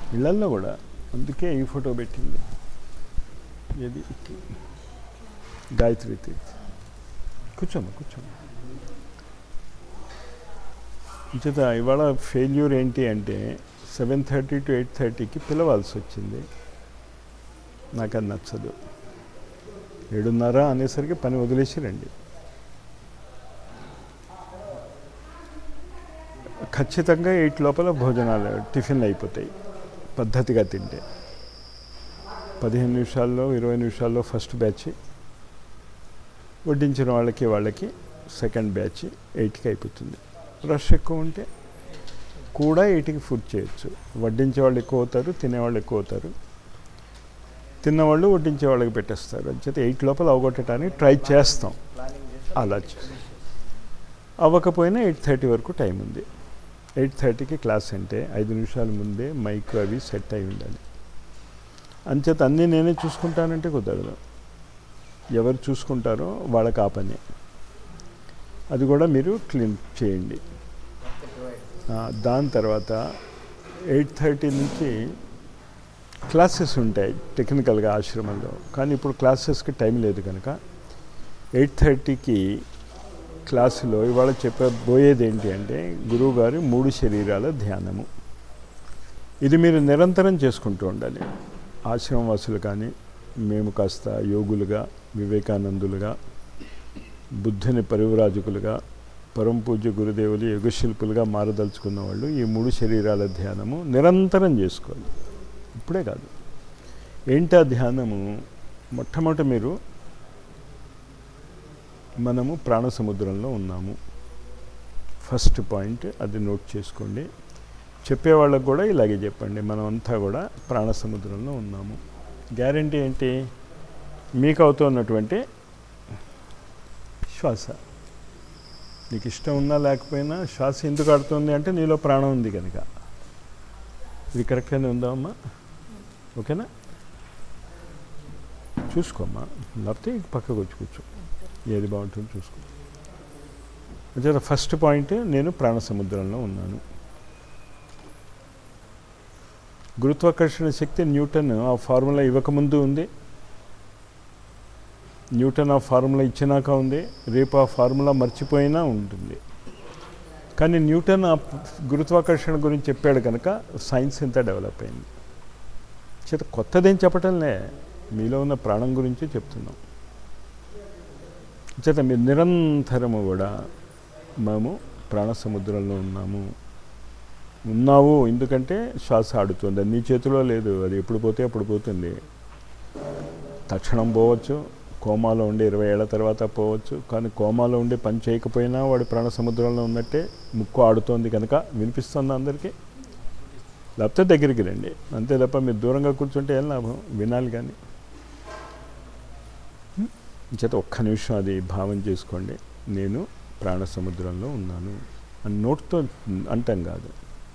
ఇళ్ళల్లో కూడా అందుకే ఈ ఫోటో పెట్టింది ఏది గాయత్రి తీర్థ్ కూర్చోమ్మా కూర్చోమ్మా చేత ఇవాళ ఫెయిల్యూర్ ఏంటి అంటే సెవెన్ థర్టీ టు ఎయిట్ థర్టీకి పిలవాల్సి వచ్చింది నాకు అది నచ్చదు ఏడున్నర అనేసరికి పని వదిలేసి రండి ఖచ్చితంగా ఎయిట్ లోపల భోజనాలు టిఫిన్లు అయిపోతాయి పద్ధతిగా తింటే పదిహేను నిమిషాల్లో ఇరవై నిమిషాల్లో ఫస్ట్ బ్యాచ్ వడ్డించిన వాళ్ళకి వాళ్ళకి సెకండ్ బ్యాచ్ ఎయిట్కి అయిపోతుంది రష్ ఎక్కువ ఉంటే కూడా ఎయిట్కి ఫుడ్ చేయొచ్చు వడ్డించే వాళ్ళు ఎక్కువ అవుతారు తినేవాళ్ళు ఎక్కువ అవుతారు తిన్నవాళ్ళు వడ్డించే వాళ్ళకి పెట్టేస్తారు అంచేత ఎయిట్ లోపల అవగొట్టడానికి ట్రై చేస్తాం అలా చేస్తాం అవ్వకపోయినా ఎయిట్ థర్టీ వరకు టైం ఉంది ఎయిట్ థర్టీకి క్లాస్ అంటే ఐదు నిమిషాల ముందే మైక్ అవి సెట్ అయి ఉండాలి అంచేత అన్నీ నేనే చూసుకుంటానంటే కుదరదు ఎవరు చూసుకుంటారో వాళ్ళకి ఆ పని అది కూడా మీరు క్లీన్ చేయండి ఆ, దాని తర్వాత ఎయిట్ థర్టీ నుంచి క్లాసెస్ ఉంటాయి టెక్నికల్గా ఆశ్రమంలో కానీ ఇప్పుడు క్లాసెస్కి టైం లేదు కనుక ఎయిట్ థర్టీకి క్లాసులో ఇవాళ చెప్పబోయేది ఏంటి అంటే గురువుగారి మూడు శరీరాల ధ్యానము ఇది మీరు నిరంతరం చేసుకుంటూ ఉండాలి ఆశ్రమవాసులు కానీ మేము కాస్త యోగులుగా వివేకానందులుగా బుద్ధుని పరివరాజకులుగా పరమ పూజ్య గురుదేవులు యుగశిల్పులుగా మారదలుచుకున్న వాళ్ళు ఈ మూడు శరీరాల ధ్యానము నిరంతరం చేసుకోవాలి ఇప్పుడే కాదు ఏంటి ఆ ధ్యానము మొట్టమొదట మీరు మనము ప్రాణ సముద్రంలో ఉన్నాము ఫస్ట్ పాయింట్ అది నోట్ చేసుకోండి చెప్పేవాళ్ళకు కూడా ఇలాగే చెప్పండి మనం అంతా కూడా ప్రాణ సముద్రంలో ఉన్నాము గ్యారంటీ ఏంటి మీకు అవుతున్నటువంటి శ్వాస నీకు ఇష్టం ఉన్నా లేకపోయినా శ్వాస ఎందుకు ఆడుతుంది అంటే నీలో ప్రాణం ఉంది కనుక ఇది కరెక్ట్గానే ఉందా అమ్మా ఓకేనా చూసుకోమ్మా లేకపోతే ఇక పక్కకు వచ్చి కూర్చో ఏది బాగుంటుందో చూసుకో అంటే ఫస్ట్ పాయింట్ నేను ప్రాణ సముద్రంలో ఉన్నాను గురుత్వాకర్షణ శక్తి న్యూటన్ ఆ ఫార్ములా ఇవ్వకముందు ఉంది న్యూటన్ ఆ ఫార్ములా ఇచ్చినాక ఉంది రేపు ఆ ఫార్ములా మర్చిపోయినా ఉంటుంది కానీ న్యూటన్ ఆ గురుత్వాకర్షణ గురించి చెప్పాడు కనుక సైన్స్ ఇంత డెవలప్ అయింది చేత కొత్తదేం చెప్పటంలే మీలో ఉన్న ప్రాణం గురించి చెప్తున్నాం చేత మీరు నిరంతరము కూడా మేము ప్రాణ సముద్రంలో ఉన్నాము ఉన్నావు ఎందుకంటే శ్వాస ఆడుతుంది అది నీ చేతిలో లేదు అది ఎప్పుడు పోతే అప్పుడు పోతుంది తక్షణం పోవచ్చు కోమాలో ఉండి ఇరవై ఏళ్ల తర్వాత పోవచ్చు కానీ కోమాలో ఉండి పని చేయకపోయినా వాడి ప్రాణ సముద్రంలో ఉన్నట్టే ముక్కు ఆడుతోంది కనుక వినిపిస్తుంది అందరికీ లేకపోతే దగ్గరికి రండి అంతే తప్ప మీరు దూరంగా కూర్చుంటే ఏం లాభం వినాలి కానీ చేత ఒక్క నిమిషం అది భావం చేసుకోండి నేను ప్రాణ సముద్రంలో ఉన్నాను అని నోట్తో అంటాం కాదు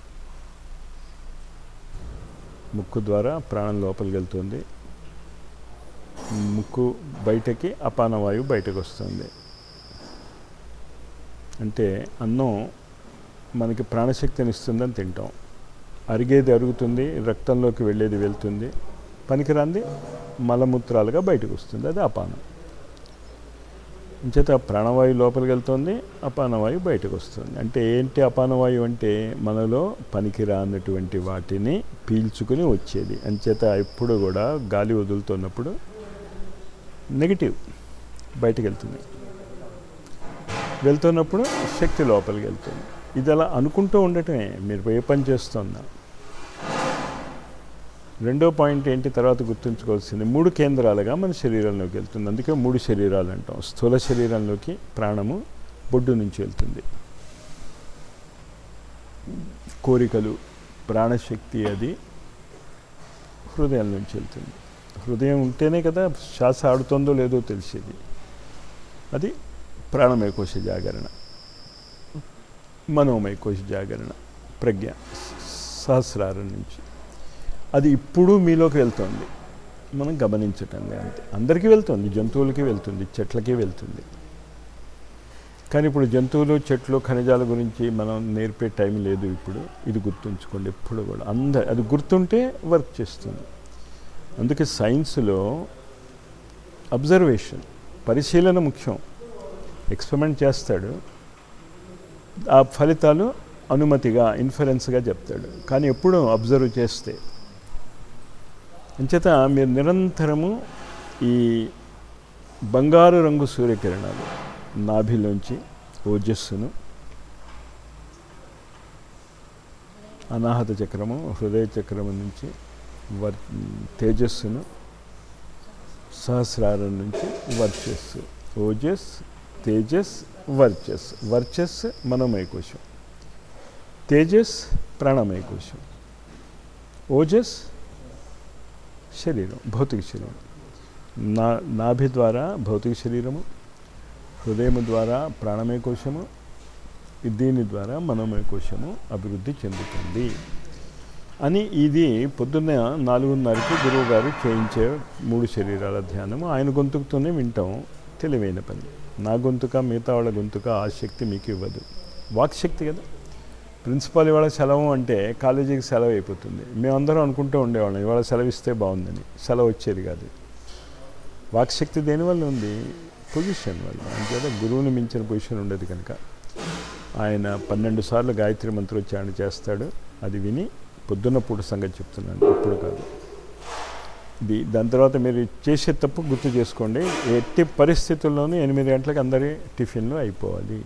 ముక్కు ద్వారా ప్రాణం లోపలికి వెళ్తుంది ముక్కు బయటకి అపానవాయువు బయటకు వస్తుంది అంటే అన్నం మనకి ప్రాణశక్తిని ఇస్తుందని తింటాం అరిగేది అరుగుతుంది రక్తంలోకి వెళ్ళేది వెళ్తుంది పనికిరాంది మలమూత్రాలుగా బయటకు వస్తుంది అది అపానం చేత ప్రాణవాయు లోపలికి వెళ్తుంది అపానవాయు బయటకు వస్తుంది అంటే ఏంటి అపానవాయు అంటే మనలో పనికిరానటువంటి వాటిని పీల్చుకుని వచ్చేది అంచేత ఎప్పుడు కూడా గాలి వదులుతున్నప్పుడు నెగిటివ్ బయటకు వెళ్తుంది వెళ్తున్నప్పుడు శక్తి లోపలికి వెళ్తుంది ఇది అలా అనుకుంటూ ఉండటమే మీరు ఏ పని చేస్తున్నా రెండో పాయింట్ ఏంటి తర్వాత గుర్తుంచుకోవాల్సింది మూడు కేంద్రాలుగా మన శరీరంలోకి వెళ్తుంది అందుకే మూడు శరీరాలు అంటాం స్థూల శరీరంలోకి ప్రాణము బొడ్డు నుంచి వెళ్తుంది కోరికలు ప్రాణశక్తి అది హృదయం నుంచి వెళ్తుంది హృదయం ఉంటేనే కదా శ్వాస ఆడుతుందో లేదో తెలిసేది అది ప్రాణమయ కోశ జాగరణ మనోమయ కోశ జాగరణ ప్రజ్ఞ సహస్రారం నుంచి అది ఇప్పుడు మీలోకి వెళ్తుంది మనం గమనించటం అంతే అందరికీ వెళ్తుంది జంతువులకి వెళ్తుంది చెట్లకి వెళ్తుంది కానీ ఇప్పుడు జంతువులు చెట్లు ఖనిజాల గురించి మనం నేర్పే టైం లేదు ఇప్పుడు ఇది గుర్తుంచుకోండి ఎప్పుడు కూడా అందరు అది గుర్తుంటే వర్క్ చేస్తుంది అందుకే సైన్స్లో అబ్జర్వేషన్ పరిశీలన ముఖ్యం ఎక్స్పెరిమెంట్ చేస్తాడు ఆ ఫలితాలు అనుమతిగా ఇన్ఫరెన్స్గా చెప్తాడు కానీ ఎప్పుడు అబ్జర్వ్ చేస్తే అంచేత మీరు నిరంతరము ఈ బంగారు రంగు సూర్యకిరణాలు నాభిలోంచి ఓజస్సును అనాహత చక్రము హృదయ చక్రము నుంచి వర్ తేజస్సును సహస్రారం నుంచి వర్చస్సు ఓజస్ తేజస్ వర్చస్ వర్చస్ మనోమయ కోశం తేజస్ ప్రాణమయ కోశం ఓజస్ శరీరం భౌతిక శరీరం నా నాభి ద్వారా భౌతిక శరీరము హృదయము ద్వారా ప్రాణమయ కోశము దీని ద్వారా మనోమయ కోశము అభివృద్ధి చెందుతుంది అని ఇది పొద్దున్న నాలుగున్నరకి గురువు గారు చేయించే మూడు శరీరాల ధ్యానము ఆయన గొంతుకుతోనే వింటాం తెలివైన పని నా గొంతుక మిగతా వాళ్ళ గొంతుక ఆ శక్తి మీకు ఇవ్వదు వాక్శక్తి కదా ప్రిన్సిపాల్ ఇవాళ సెలవు అంటే కాలేజీకి సెలవు అయిపోతుంది మేమందరం అనుకుంటూ ఉండేవాళ్ళం ఇవాళ సెలవు ఇస్తే బాగుందని సెలవు వచ్చేది కాదు వాక్శక్తి దేనివల్ల ఉంది పొజిషన్ వల్ల అంతేదా గురువుని మించిన పొజిషన్ ఉండదు కనుక ఆయన పన్నెండు సార్లు గాయత్రి మంత్రోచ్చారణ చేస్తాడు అది విని పొద్దున్న పూట సంగతి చెప్తున్నాను ఇప్పుడు కాదు ఇది దాని తర్వాత మీరు చేసే తప్పు గుర్తు చేసుకోండి ఎట్టి పరిస్థితుల్లోనూ ఎనిమిది గంటలకు అందరి టిఫిన్లు అయిపోవాలి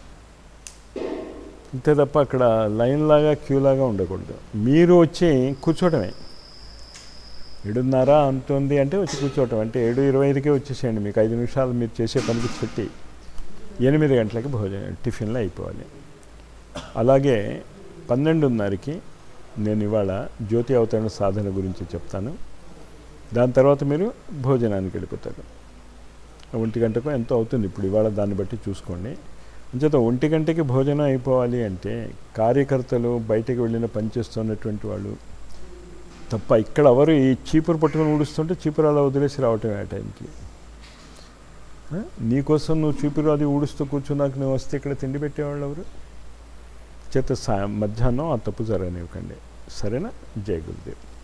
అంతే తప్ప అక్కడ లైన్ లాగా క్యూ లాగా ఉండకూడదు మీరు వచ్చి కూర్చోవటమే ఏడున్నర అంతుంది అంటే వచ్చి కూర్చోవటం అంటే ఏడు ఇరవై ఐదుకే వచ్చేసేయండి మీకు ఐదు నిమిషాలు మీరు చేసే పనికి పెట్టి ఎనిమిది గంటలకి భోజనం టిఫిన్లు అయిపోవాలి అలాగే పన్నెండున్నరకి నేను ఇవాళ జ్యోతి అవతరణ సాధన గురించి చెప్తాను దాని తర్వాత మీరు భోజనానికి వెళ్ళిపోతారు ఒంటి గంటకు ఎంతో అవుతుంది ఇప్పుడు ఇవాళ దాన్ని బట్టి చూసుకోండి అంచేత ఒంటి గంటకి భోజనం అయిపోవాలి అంటే కార్యకర్తలు బయటకు వెళ్ళిన పనిచేస్తున్నటువంటి వాళ్ళు తప్ప ఇక్కడ ఎవరు ఈ చీపురు పట్టుకొని ఊడుస్తుంటే చీపురు అలా వదిలేసి రావటం ఆ టైంకి ఆ? నీకోసం నువ్వు చీపురు అది ఊడుస్తూ కూర్చున్నాక నువ్వు వస్తే ఇక్కడ తిండి పెట్టేవాళ్ళు ఎవరు చేత సా మధ్యాహ్నం ఆ తప్పు జరగనివ్వకండి సరేనా జై గురుదేవ్